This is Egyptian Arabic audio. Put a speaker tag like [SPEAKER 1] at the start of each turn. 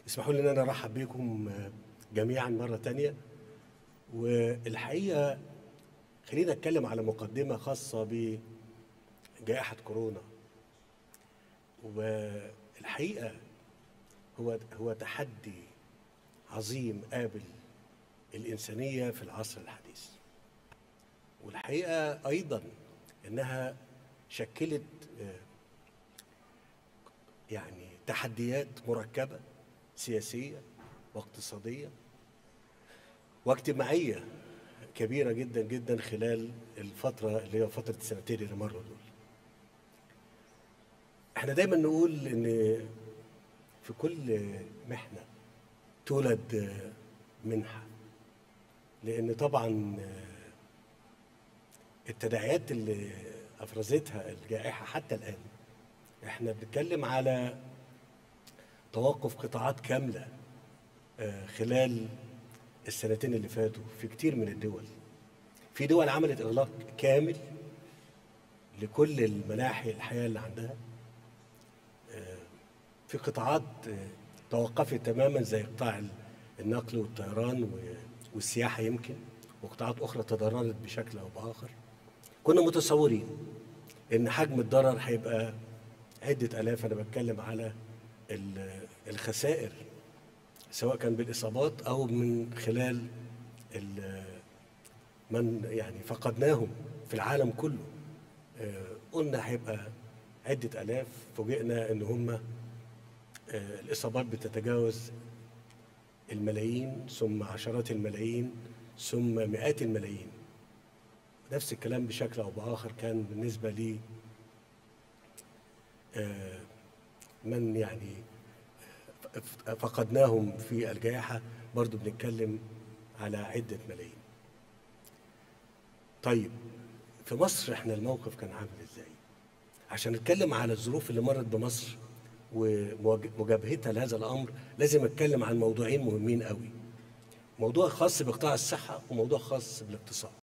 [SPEAKER 1] اسمحوا لي ان انا ارحب بكم جميعا مره تانية والحقيقه خلينا اتكلم على مقدمه خاصه بجائحه كورونا والحقيقه هو هو تحدي عظيم قابل الانسانيه في العصر الحديث والحقيقه ايضا انها شكلت يعني تحديات مركبه سياسيه واقتصاديه واجتماعيه كبيره جدا جدا خلال الفتره اللي هي فتره السنتين اللي مروا دول. احنا دايما نقول ان في كل محنه تولد منحه لان طبعا التداعيات اللي افرزتها الجائحه حتى الان احنا بنتكلم على توقف قطاعات كامله خلال السنتين اللي فاتوا في كتير من الدول في دول عملت اغلاق كامل لكل المناحي الحياه اللي عندها في قطاعات توقفت تماما زي قطاع النقل والطيران والسياحه يمكن وقطاعات اخرى تضررت بشكل او باخر كنا متصورين ان حجم الضرر هيبقى عده الاف انا بتكلم على الخسائر سواء كان بالاصابات او من خلال من يعني فقدناهم في العالم كله قلنا هيبقى عده الاف فوجئنا ان هم الاصابات بتتجاوز الملايين ثم عشرات الملايين ثم مئات الملايين نفس الكلام بشكل او باخر كان بالنسبه لي من يعني فقدناهم في الجائحة برضو بنتكلم على عدة ملايين طيب في مصر احنا الموقف كان عامل ازاي عشان نتكلم على الظروف اللي مرت بمصر ومجابهتها لهذا الامر لازم اتكلم عن موضوعين مهمين قوي موضوع خاص بقطاع الصحة وموضوع خاص بالاقتصاد